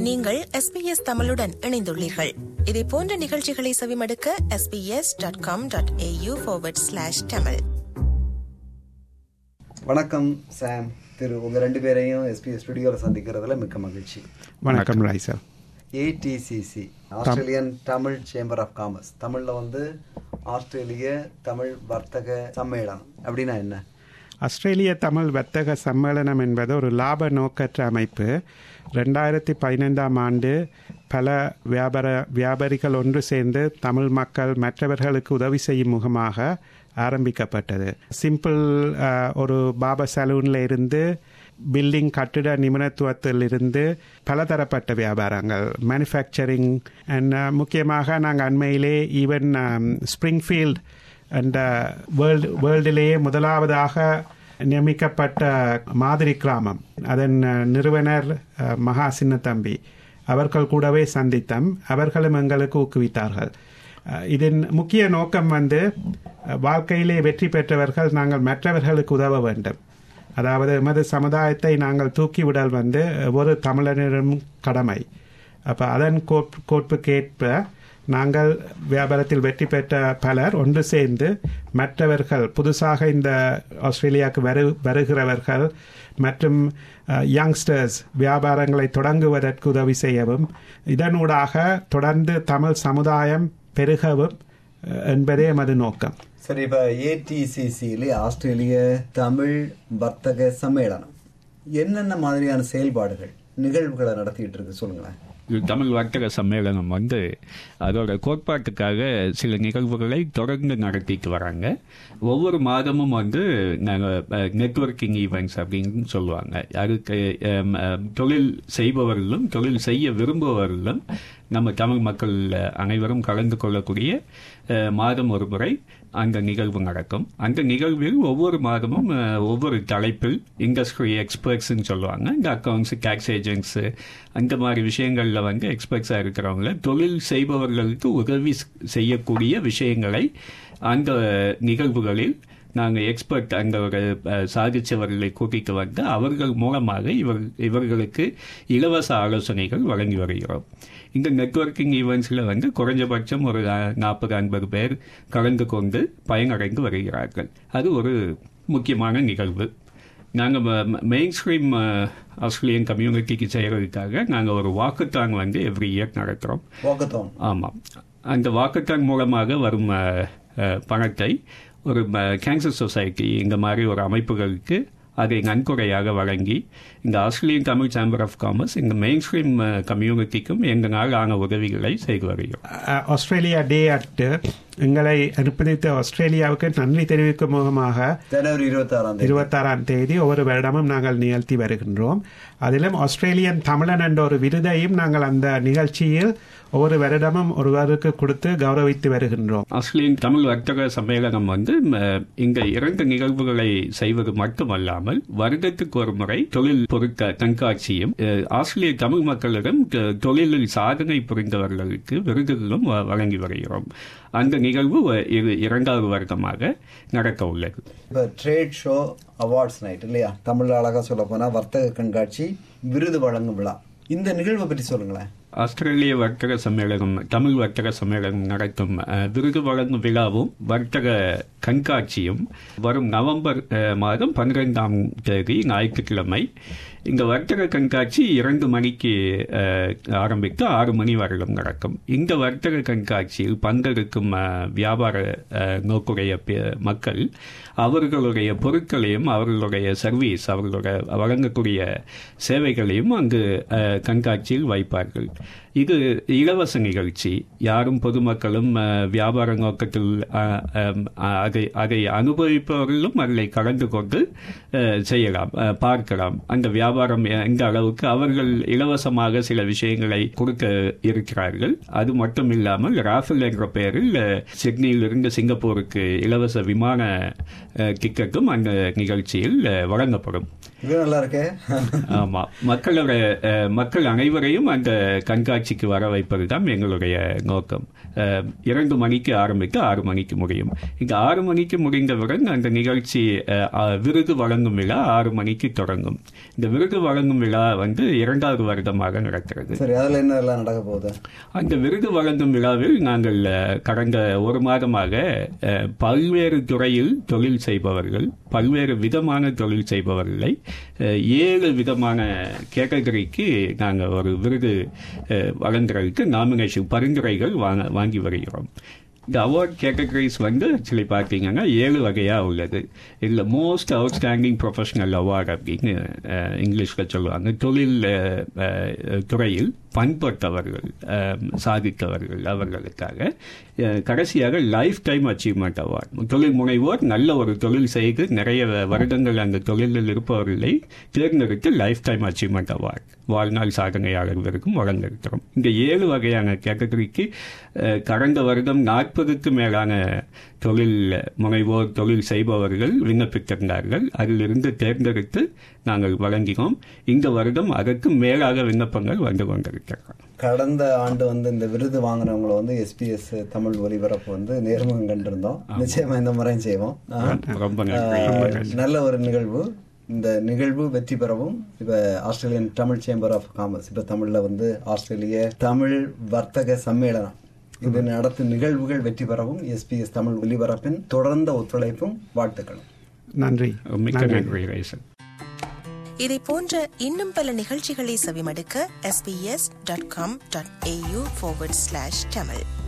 நீங்கள் எஸ்பிஎஸ் தமிழுடன் இணைந்துள்ளீர்கள் இதே போன்ற நிகழ்ச்சிகளை செவிமடுக்க SBS dot com dot AU slash Tamil வணக்கம் சாம் திரு உங்க ரெண்டு பேரையும் எஸ்பி ஸ்டுடியோவில் சந்திக்கிறதுல மிக்க மகிழ்ச்சி வணக்கம் Roy sir ATCC Australian Tamil chamber of commerce தமிழ்ல வந்து ஆஸ்திரேலிய தமிழ் வர்த்தக சம்மேளனம் அப்படின்னா என்ன ஆஸ்திரேலிய தமிழ் வர்த்தக சம்மேளனம் என்பது ஒரு லாப நோக்கற்ற அமைப்பு ரெண்டாயிரத்தி பதினைந்தாம் ஆண்டு பல வியாபார வியாபாரிகள் ஒன்று சேர்ந்து தமிழ் மக்கள் மற்றவர்களுக்கு உதவி செய்யும் முகமாக ஆரம்பிக்கப்பட்டது சிம்பிள் அஹ், ஒரு பாபா சலூனில் இருந்து பில்டிங் கட்டிட நிபுணத்துவத்திலிருந்து பலதரப்பட்ட வியாபாரங்கள் மேனுஃபேக்சரிங் அண்ட் முக்கியமாக நாங்கள் அண்மையிலே ஈவன் ஸ்ப்ரிங்ஃபீல்ட் அந்த வேர்ல்டு வேர்ல்டிலேயே முதலாவதாக நியமிக்கப்பட்ட மாதிரி கிராமம் அதன் அஹ், நிறுவனர் அஹ், மகா சின்னத்தம்பி அவர்கள் கூடவே சந்தித்தோம் அவர்களும் எங்களுக்கு ஊக்குவித்தார்கள் அஹ், இதன் முக்கிய நோக்கம் வந்து அஹ், வாழ்க்கையிலே வெற்றி பெற்றவர்கள் நாங்கள் மற்றவர்களுக்கு உதவ வேண்டும் அதாவது எமது சமுதாயத்தை நாங்கள் தூக்கிவிடல் வந்து ஒரு தமிழரிடம் கடமை அப்போ அதன் கோட் கோட்புக்கேற்ப நாங்கள் வியாபாரத்தில் வெற்றி பெற்ற பலர் ஒன்று சேர்ந்து மற்றவர்கள் புதுசாக இந்த ஆஸ்திரேலியாவுக்கு வரு வருகிறவர்கள் மற்றும் யங்ஸ்டர்ஸ் வியாபாரங்களை தொடங்குவதற்கு உதவி செய்யவும் இதனூடாக தொடர்ந்து தமிழ் சமுதாயம் பெருகவும் அஹ், என்பதே எமது நோக்கம் சரி இப்ப ஏடிசிசியிலே ஆஸ்திரேலிய தமிழ் வர்த்தக சம்மேளனம் என்னென்ன மாதிரியான செயல்பாடுகள் நிகழ்வுகளை நடத்திட்டு இருக்கு சொல்லுங்களேன் இது தமிழ் வர்த்தக சம்மேளனம் வந்து அதோட கோட்பாட்டுக்காக சில நிகழ்வுகளை தொடர்ந்து நடத்திட்டு வராங்க ஒவ்வொரு மாதமும் வந்து நாங்கள் நெட்வொர்க்கிங் ஈவெண்ட்ஸ் அப்படின்னு சொல்லுவாங்க அதுக்கு ஹம், ஹம், தொழில் செய்பவர்களும் தொழில் செய்ய விரும்புபவர்களும் நம்ம தமிழ் மக்கள் அனைவரும் கலந்து கொள்ளக்கூடிய அஹ், மாதம் ஒரு முறை அந்த நிகழ்வு நடக்கும் அந்த நிகழ்வில் ஒவ்வொரு மாதமும் அஹ், ஒவ்வொரு தலைப்பில் இண்டஸ்ட்ரி எக்ஸ்பர்ட்ஸ்ன்னு சொல்லுவாங்க இந்த அக்கௌண்ட்ஸ் டேக்ஸ் ஏஜென்ட்ஸ் அந்த மாதிரி விஷயங்கள்ல வந்து எக்ஸ்பர்ட்ஸாக இருக்கிறவங்க தொழில் செய்பவர்களுக்கு உதவி ஸ்- செய்யக்கூடிய விஷயங்களை அந்த நிகழ்வுகளில் நாங்கள் எக்ஸ்பர்ட் அந்த ஒரு அஹ், சாதிச்சவர்களை கூட்டிட்டு வந்து அவர்கள் மூலமாக இவர் இவர்களுக்கு இலவச ஆலோசனைகள் வழங்கி வருகிறோம் இந்த நெட்வொர்க்கிங் ஈவெண்ட்ஸில் வந்து குறைஞ்சபட்சம் ஒரு நாற்பது ஐம்பது பேர் கலந்து கொண்டு பயனடைந்து வருகிறார்கள் அது ஒரு முக்கியமான நிகழ்வு நாங்கள் மெயின் ஸ்ட்ரீம் ஆஸ்திரேலியன் கம்யூனிட்டிக்கு செய்கிறதுக்காக நாங்கள் ஒரு வாக்குத்தான் வந்து எவ்ரி இயர் நடத்துகிறோம் வாக்கத்தோன் ஆமாம் அந்த வாக்குத்தான் மூலமாக வரும் அஹ், அஹ், பணத்தை ஒரு கேன்சர் சொசைட்டி இந்த மாதிரி ஒரு அமைப்புகளுக்கு அதை நன்கொடையாக வழங்கி இந்த Australian Tamil chamber of commerce இந்த மெயின் ஸ்ட்ரீம் கம்யூனிட்டிக்கும் எங்களால் ஆன உதவிகளை செய்து வருகிறோம் அஹ், ஆஸ்திரேலியா டே அட்டு எங்களை அனுப்பித்த ஆஸ்திரேலியாவுக்கு நன்றி தெரிவிக்கும் முகமாக ஜனவரி இருபத்தி ஆறாம் தேதி இருபத்தாறாம் தேதி ஒவ்வொரு வருடமும் நாங்கள் நிகழ்த்தி வருகின்றோம் அதிலும் ஆஸ்திரேலியன் தமிழன் என்ற ஒரு விருதையும் நாங்கள் அந்த நிகழ்ச்சியில் ஒவ்வொரு வருடமும் ஒருவருக்கு கொடுத்து கௌரவித்து வருகின்றோம் ஆஸ்திரேலியன் தமிழ் வர்த்தக சம்மேளனம் வந்து ம, இங்க இரண்டு நிகழ்வுகளை செய்வது மட்டுமல்லாமல் வருடத்துக்கு ஒரு முறை தொழில் பொருட்க கண்காட்சியும் அஹ், ஆஸ்திரேலிய தமிழ் மக்களிடம் த- தொழிலில் சாதனை புரிந்தவர்களுக்கு விருதுகளும் வ- வழங்கி வருகிறோம் அந்த நிகழ்வு வ- இரு- இரண்டாவது வருடமாக நடக்க உள்ளது இப்ப ட்ரேட் ஷோ அவார்ட்ஸ் நைட் இல்லையா தமிழ் அழகா சொல்ல போனா வர்த்தக கண்காட்சி விருது வழங்கும் விழா இந்த நிகழ்வை பற்றி சொல்லுங்களேன் ஆஸ்திரேலிய வர்த்தக சம்மேளனம் தமிழ் வர்த்தக சம்மேளனம் நடத்தும் அஹ், விருது வழங்கும் விழாவும் வர்த்தக கண்காட்சியும் வரும் நவம்பர் அஹ், மாதம் பன்னிரெண்டாம் தேதி ஞாயிற்றுக்கிழமை இந்த வர்த்தக கண்காட்சி இரண்டு மணிக்கு அஹ், ஆரம்பித்து ஆறு மணி வரையிலும் நடக்கும் இந்த வர்த்தக கண்காட்சியில் பங்கெடுக்கும் அஹ், வியாபார அஹ், நோக்குடைய பே- மக்கள் அவர்களுடைய பொருட்களையும் அவர்களுடைய சர்வீஸ் அவர்களுடைய வழங்கக்கூடிய சேவைகளையும் அங்கு அஹ், கண்காட்சியில் வைப்பார்கள் இது இலவச நிகழ்ச்சி யாரும் பொதுமக்களும் அஹ், வியாபார நோக்கத்தில் அஹ், அம், அதை அதை அனுபவிப்பவர்களும் அதில் கலந்து கொண்டு அஹ், செய்யலாம் அஹ், பார்க்கலாம் அந்த வியாபாரம் எந்த அளவுக்கு அவர்கள் இலவசமாக சில விஷயங்களை கொடுக்க இருக்கிறார்கள் அது மட்டும் இல்லாமல் ராஃபல் என்ற பெயரில் அஹ், சிட்னியிலிருந்து சிங்கப்பூருக்கு இலவச விமான அஹ், டிக்கெட்டும் அந்த நிகழ்ச்சியில் அஹ், வழங்கப்படும் இது நல்லா இருக்கே ஆமா மக்களோட அஹ், மக்கள் அனைவரையும் அந்த கண்காட்சிக்கு வர வைப்பது தான் எங்களுடைய நோக்கம் அஹ், இரண்டு மணிக்கு ஆரம்பித்து ஆறு மணிக்கு முடியும் இங்க ஆறு மணிக்கு முடிந்தவுடன் அந்த நிகழ்ச்சி அஹ், அஹ், விருது வழங்கும் விழா ஆறு மணிக்கு தொடங்கும் இந்த விருது வழங்கும் விழா வந்து இரண்டாவது வருடமாக நடக்கிறது சரி அதுல என்ன எல்லாம் நடக்க போகுது அந்த விருது வழங்கும் விழாவில் நாங்கள் அஹ், கடந்த ஒரு மாதமாக அஹ், பல்வேறு துறையில் தொழில் செய்பவர்கள் பல்வேறு விதமான தொழில் செய்பவர்களை அஹ், ஏழு விதமான கேட்டகரிக்கு நாங்கள் ஒரு விருது அஹ், வழங்குறதுக்கு நாமினேஷன் பரிந்துரைகள் வாங்க வாங்கி வருகிறோம் இந்த அவார்ட் கேட்டகரிஸ் வந்து ஆக்சுவலி பார்த்தீங்கன்னா ஏழு வகையாக உள்ளது இதில் மோஸ்ட் அவுட்ஸ்டாண்டிங் ப்ரொஃபஷனல் அவார்டு அப்படின்னு அஹ், இங்கிலீஷ்ல சொல்லுவாங்க தொழில் அஹ், அஹ், துறையில் பண்பட்டவர்கள் அஹ், சாதித்தவர்கள் அவர்களுக்காக அஹ், கடைசியாக லைஃப் டைம் அச்சீவ்மெண்ட் அவார்டு தொழில் முனைவோர் நல்ல ஒரு தொழில் செய்து நிறைய வருடங்கள் அந்த தொழிலில் இருப்பவர்களை தேர்ந்தெடுத்து லைஃப் டைம் அச்சீவ்மெண்ட் அவார்டு வாழ்நாள் சாதனையாளர்களுக்கும் வழங்கிருக்கிறோம் இந்த ஏழு வகையான கேட்டகரிக்கு அஹ், கடந்த வருடம் நாற்பதுக்கு மேலான தொழில் முனைவோர் தொழில் செய்பவர்கள் விண்ணப்பித்திருந்தார்கள் அதிலிருந்து தேர்ந்தெடுத்து நாங்கள் வழங்கினோம் இந்த வருடம் அதற்கு மேலாக விண்ணப்பங்கள் வந்து கொண்டிருக்கிறோம் கடந்த ஆண்டு வந்து இந்த விருது வாங்கினவங்களை வந்து எஸ்பிஎஸ் தமிழ் ஒலிபரப்பு வந்து நேர்முகம் கண்டிருந்தோம் நிச்சயமா இந்த முறையும் செய்வோம் ஆ. ரொம்ப நன்றி ஆஹ், நல்ல ஒரு நிகழ்வு இந்த நிகழ்வு வெற்றி பெறவும் இப்ப Australian Tamil chamber of commerce இப்ப தமிழ்ல வந்து ஆஸ்திரேலிய தமிழ் வர்த்தக சம்மேளனம் இது நடத்தும் நிகழ்வுகள் வெற்றி பெறவும் எஸ்பிஎஸ் தமிழ் ஒலிபரப்பின் தொடர்ந்த ஒத்துழைப்பும் வாழ்த்துக்களும் நன்றி மிக்க நன்றி ரைசன் இதை போன்ற இன்னும் பல நிகழ்ச்சிகளை செவிமடுக்க sbs.com.au forward slash tamil